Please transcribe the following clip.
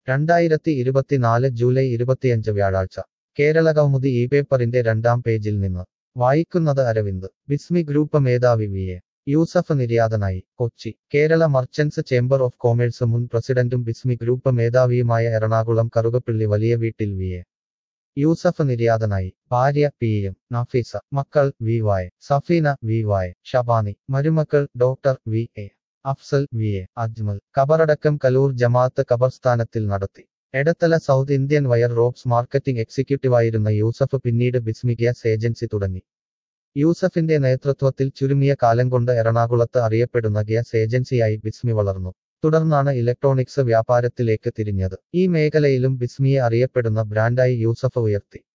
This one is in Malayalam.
രണ്ടായിരത്തി ഇരുപത്തിനാല് ജൂലൈ ഇരുപത്തിയഞ്ച് വ്യാഴാഴ്ച കേരള കൗമുദി ഈ പേപ്പറിന്റെ രണ്ടാം പേജിൽ നിന്ന് വായിക്കുന്നത് അരവിന്ദ് ബിസ്മി ഗ്രൂപ്പ് മേധാവി വി എ യൂസഫ് നിര്യാതനായി Kochi Kerala merchants chamber of commerce മുൻ പ്രസിഡന്റും ബിസ്മി ഗ്രൂപ്പ് മേധാവിയുമായ എറണാകുളം കറുകപ്പിള്ളി വലിയ വീട്ടിൽ വി എ യൂസഫ് നിര്യാതനായി ഭാര്യ പി എം നഫീസ മക്കൾ വി വായ് സഫീന വി വായ് ഷബാനി മരുമക്കൾ doctor V A Afsal V A Ajmal കബറടക്കം കലൂർ ജമാഅത്ത് കബർസ്ഥാനത്തിൽ നടത്തി Edathala South Indian wire ropes marketing എക്സിക്യൂട്ടീവായിരുന്ന യൂസഫ് പിന്നീട് ബിസ്മി ഗ്യാസ് ഏജൻസി തുടങ്ങി യൂസഫിന്റെ നേതൃത്വത്തിൽ ചുരുങ്ങിയ കാലം കൊണ്ട് എറണാകുളത്ത് അറിയപ്പെടുന്ന ഗ്യാസ് ഏജൻസിയായി ബിസ്മി വളർന്നു തുടർന്നാണ് ഇലക്ട്രോണിക്സ് വ്യാപാരത്തിലേക്ക് തിരിഞ്ഞത് ഈ മേഖലയിലും ബിസ്മിയെ അറിയപ്പെടുന്ന ബ്രാൻഡായി യൂസഫ് ഉയർത്തി